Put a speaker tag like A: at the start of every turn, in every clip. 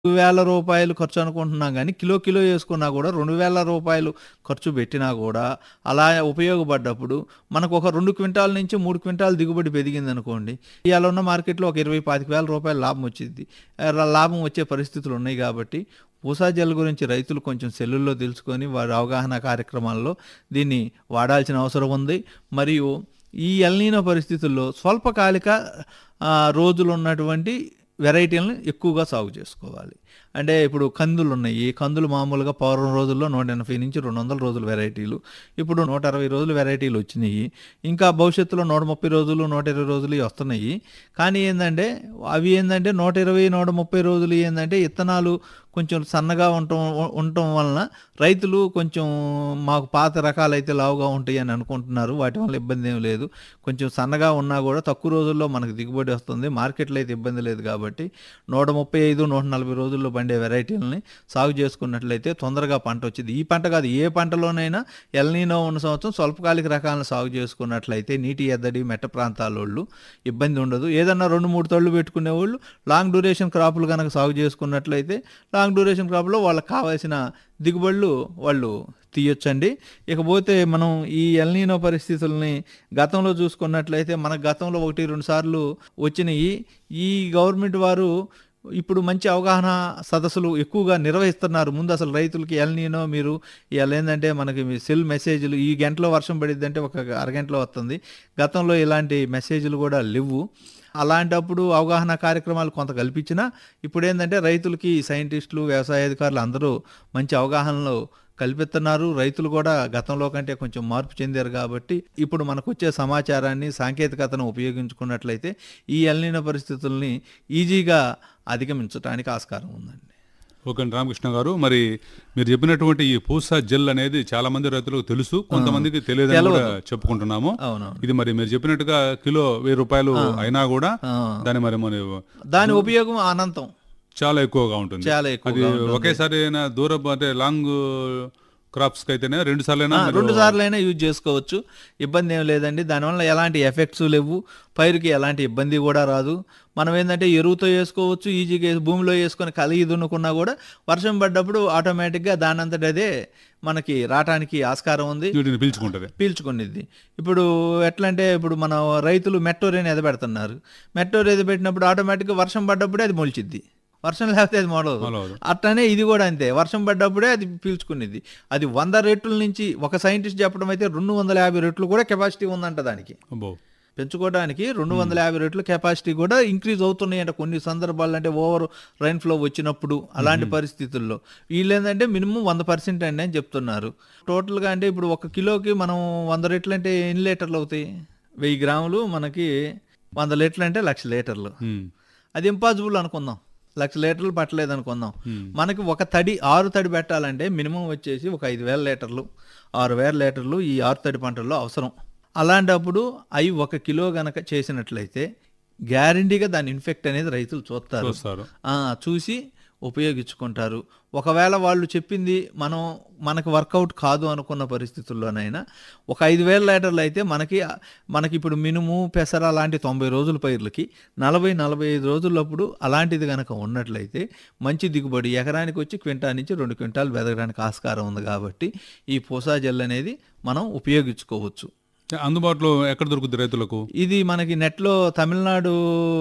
A: వేల రూపాయలు ఖర్చు అనుకుంటున్నాం కానీ కిలో కిలో వేసుకున్నా కూడా రెండు వేల రూపాయలు ఖర్చు పెట్టినా కూడా అలా ఉపయోగపడ్డప్పుడు మనకు ఒక రెండు క్వింటాల నుంచి మూడు క్వింటాల దిగుబడి పెరిగింది అనుకోండి ఇవాళ ఉన్న మార్కెట్లో ఒక ఇరవై పాతిక వేల రూపాయల లాభం వచ్చింది ఆ, లాభం వచ్చే పరిస్థితులు ఉన్నాయి కాబట్టి పూసా జెల్ గురించి రైతులు కొంచెం సెల్లుల్లో తెలుసుకొని వారి అవగాహన కార్యక్రమాల్లో దీన్ని వాడాల్సిన అవసరం ఉంది మరియు ఈ ఎల్నీనో పరిస్థితుల్లో స్వల్పకాలిక ఆ, రోజులు ఉన్నటువంటి వెరైటీలను ఎక్కువగా సాగు చేసుకోవాలి అంటే ఇప్పుడు కందులు ఉన్నాయి కందులు మామూలుగా పౌరం రోజుల్లో నూట ఎనభై నుంచి రెండు వందల రోజుల వెరైటీలు ఇప్పుడు నూట అరవై రోజుల వెరైటీలు వచ్చినాయి ఇంకా భవిష్యత్తులో నూట ముప్పై రోజులు నూట ఇరవై రోజులు ఇవి వస్తున్నాయి కానీ ఏంటంటే అవి ఏంటంటే నూట ఇరవై నూట ముప్పై రోజులు ఏంటంటే ఇత్తనాలు కొంచెం సన్నగా ఉండటం ఉండటం వలన రైతులు కొంచెం మాకు పాత రకాలు అయితే లావుగా ఉంటాయి అని అనుకుంటున్నారు వాటి వల్ల ఇబ్బంది ఏం లేదు కొంచెం సన్నగా ఉన్నా కూడా తక్కువ రోజుల్లో మనకు దిగుబడి వస్తుంది మార్కెట్లో అయితే ఇబ్బంది లేదు కాబట్టి నూట ముప్పై ఐదు నూట నలభై రోజుల్లో పండే వెరైటీలని సాగు చేసుకున్నట్లయితే తొందరగా పంట వచ్చింది ఈ పంట కాదు ఏ పంటలోనైనా ఎల్నీనో ఉన్న సంవత్సరం స్వల్పకాలిక రకాలను సాగు చేసుకున్నట్లయితే నీటి ఎద్దడి మెట్ట ప్రాంతాల వాళ్ళు ఇబ్బంది ఉండదు ఏదన్నా రెండు మూడు తళ్ళు పెట్టుకునే వాళ్ళు లాంగ్ డ్యూరేషన్ క్రాపులు కనుక సాగు చేసుకున్నట్లయితే లాంగ్ డ్యూరేషన్ క్రాప్లో వాళ్ళకి కావాల్సిన దిగుబడులు వాళ్ళు తీయొచ్చండి ఇకపోతే మనం ఈ ఎల్నీనో పరిస్థితుల్ని గతంలో చూసుకున్నట్లయితే మన గతంలో ఒకటి రెండు సార్లు వచ్చినాయి ఈ గవర్నమెంట్ వారు ఇప్పుడు మంచి అవగాహన సదస్సులు ఎక్కువగా నిర్వహిస్తున్నారు ముందు అసలు రైతులకి ఎల్నీనో మీరు ఇవాళ ఏంటంటే మనకి మీ సెల్ మెసేజ్లు ఈ గంటలో వర్షం పడిద్ది అంటే ఒక అరగంటలో వస్తుంది గతంలో ఇలాంటి మెసేజ్లు కూడా లేవు అలాంటప్పుడు అవగాహన కార్యక్రమాలు కొంత కల్పించినా ఇప్పుడు ఏంటంటే రైతులకి సైంటిస్టులు వ్యవసాయ అధికారులు అందరూ మంచి అవగాహనలో కల్పిస్తున్నారు రైతులు కూడా గతంలో కంటే కొంచెం మార్పు చెందారు కాబట్టి ఇప్పుడు మనకు వచ్చే సమాచారాన్ని సాంకేతికతను ఉపయోగించుకున్నట్లయితే ఈ ఎల్నిన పరిస్థితుల్ని ఈజీగా అధిగమించడానికి ఆస్కారం ఉందండి
B: ఓకే అండి రామకృష్ణ గారు మరి మీరు చెప్పినటువంటి ఈ పూసా జెల్ అనేది చాలా మంది రైతులకు తెలుసు కొంతమందికి తెలియదని కూడా చెప్పుకుంటున్నాము
A: అవునవును
B: ఇది మరి మీరు చెప్పినట్టుగా కిలో వెయ్యి రూపాయలు అయినా కూడా
A: ఆ.
B: దాని మరి మరి
A: దాని ఉపయోగం అనంతం
B: చాలా ఎక్కువగా ఉంటుంది
A: చాలా ఎక్కువ
B: అది ఒకేసారి అయినా దూరం అంటే లాంగ్ క్రాప్స్ కి అయితేనే రెండు సార్లు అయినా
A: రెండు సార్లు అయినా యూజ్ చేసుకోవచ్చు ఇబ్బంది ఏం లేదండి దానివల్ల ఎలాంటి ఎఫెక్ట్స్ లేవు పైరుకి ఎలాంటి ఇబ్బంది కూడా రాదు మనం ఏంటంటే ఎరువుతో వేసుకోవచ్చు ఈజీగా వేసి- భూమిలో వేసుకొని కలిగి దున్నుకున్నా కూడా వర్షం పడ్డప్పుడు ఆటోమేటిక్గా దానంతట అదే మనకి రావటానికి ఆస్కారం ఉంది
B: వీటిని పీల్చుకుంటది
A: పీల్చుకునేది ఇప్పుడు ఎట్లా అంటే ఇప్పుడు మన రైతులు మెట్టోరేని ఎదబెడుతున్నారు మెట్టోర్ ఎదబెట్టినప్పుడు ఆటోమేటిక్గా వర్షం పడ్డప్పుడే అది మొలిచిద్ది వర్షం లేకపోతే అది మొలవదు
B: మొలవదు.
A: అట్లనే ఇది కూడా అంతే వర్షం పడ్డప్పుడే అది పీల్చుకునేది అది వంద రెట్ల నుంచి ఒక సైంటిస్ట్ చెప్పడం అయితే రెండు వందల యాభై రెట్లు కూడా కెపాసిటీ ఉందంట దానికి
B: అబ్బో
A: పెంచుకోవడానికి రెండు వందల యాభై రెట్లు కెపాసిటీ కూడా ఇంక్రీజ్ అవుతున్నాయి అంట కొన్ని సందర్భాలు అంటే ఓవర్ రైన్ ఫ్లో వచ్చినప్పుడు అలాంటి పరిస్థితుల్లో వీళ్ళు ఏంటంటే మినిమం వంద పర్సెంట్ అండి అని చెప్తున్నారు టోటల్గా అంటే ఇప్పుడు ఒక కిలోకి మనం వంద రెట్లు అంటే ఎన్ని లీటర్లు అవుతాయి వెయ్యి గ్రాములు మనకి వంద లీటర్లు అంటే లక్ష లీటర్లు
B: ఉమ్.
A: అది ఇంపాసిబుల్ అనుకుందాం లక్ష లీటర్లు పట్టలేదు అనుకుందాం
B: Hmm.
A: మనకి ఒక తడి ఆరు తడి పెట్టాలంటే మినిమం వచ్చేసి ఒక ఐదు వేల లీటర్లు ఆరు వేల లీటర్లు ఈ ఆరు తడి పంటల్లో అవసరం అలాంటప్పుడు అవి ఒక కిలో గనక చేసినట్లయితే గ్యారంటీగా దాని ఇన్ఫెక్ట్ అనేది రైతులు చూస్తారు
B: చూస్తారు
A: ఆ, చూసి ఉపయోగించుకుంటారు ఒకవేళ వాళ్ళు చెప్పింది మనం మనకు వర్కౌట్ కాదు అనుకున్న పరిస్థితుల్లోనైనా ఒక ఐదు వేల లీటర్లు అయితే మనకి మనకి ఇప్పుడు మినుము పెసర అలాంటి తొంభై రోజుల పైర్లకి నలభై నలభై ఐదు రోజులప్పుడు అలాంటిది కనుక ఉన్నట్లయితే మంచి దిగుబడి ఎకరానికి వచ్చి క్వింటా నుంచి రెండు క్వింటాలు బెదగడానికి ఆస్కారం ఉంది కాబట్టి ఈ పూసా జెల్ అనేది మనం ఉపయోగించుకోవచ్చు
B: అందుబాటులో ఎక్కడ దొరుకుద్ది రైతులకు
A: ఇది మనకి నెట్లో తమిళనాడు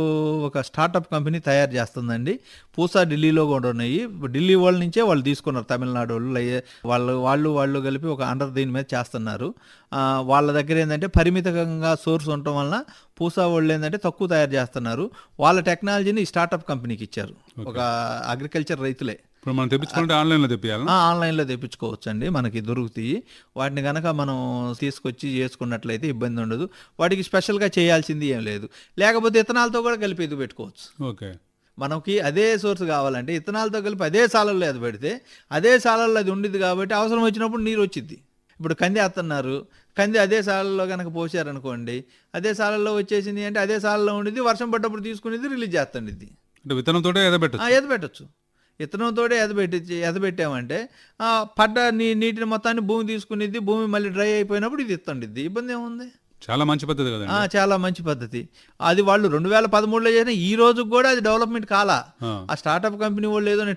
A: ఒక స్టార్టప్ కంపెనీ తయారు చేస్తుందండి పూసా ఢిల్లీలో కూడా ఉన్నాయి ఢిల్లీ వాళ్ళ నుంచే వాళ్ళు తీసుకున్నారు తమిళనాడు వాళ్ళు లై- వాళ్ళు వాళ్ళు వాళ్ళు కలిపి ఒక అండర్ దీని మీద చేస్తున్నారు ఆ, వాళ్ళ దగ్గర ఏంటంటే పరిమితంగా సోర్స్ ఉండటం వలన పూసా వాళ్ళు ఏంటంటే తక్కువ తయారు చేస్తున్నారు వాళ్ళ టెక్నాలజీని ఈ స్టార్టప్ కంపెనీకి ఇచ్చారు ఒక అగ్రికల్చర్ రైతులే
B: ఇప్పుడు మనం తెప్పించుకుంటే ఆన్లైన్ లో తెప్పియాలి
A: ఆ, ఆన్లైన్లో తెప్పించుకోవచ్చు అండి మనకి దొరుకుతాయి వాటిని కనుక మనం తీసుకొచ్చి చేసుకున్నట్లయితే ఇబ్బంది ఉండదు వాటికి స్పెషల్గా చేయాల్సింది ఏం లేదు లేకపోతే ఇథనాల్తో కూడా కలిపి ఎదుగు పెట్టుకోవచ్చు
B: ఓకే
A: మనకి అదే సోర్స్ కావాలంటే ఇథనాల్తో కలిపి అదే సాలల్లో అది పెడితే అదే సాలల్లో అది ఉండిద్ది కాబట్టి అవసరం వచ్చినప్పుడు నీరు వచ్చింది ఇప్పుడు కంది వేస్తున్నారు కంది అదే సాలలో కనుక పోసారనుకోండి అదే సాలల్లో వచ్చేసింది అంటే అదే సాలలో ఉండిద్ది వర్షం పడ్డప్పుడు తీసుకునేది రిలీజ్ చేస్తుండిద్ది
B: అంటే విత్తనంతో ఎదబెట్టచ్చు
A: ఆ, ఎదబెట్టచ్చు ఇత్తనంతోటే ఎదబెట్టి ఎదబెట్టామంటే ఆ, పడ్డ నీ నీటిని మొత్తాన్ని భూమి తీసుకునేది భూమి మళ్ళీ డ్రై అయిపోయినప్పుడు ఇది ఇత్తండిద్ది ఇబ్బంది ఏముంది
B: చాలా మంచి పద్ధతి కదండి
A: ఆ, చాలా మంచి పద్ధతి అది వాళ్ళు రెండు వేల పదమూడులో చేసిన ఈ రోజు కూడా అది డెవలప్మెంట్ కాలా
B: ఆ.
A: ఆ స్టార్టప్ కంపెనీ వాళ్ళు ఏదో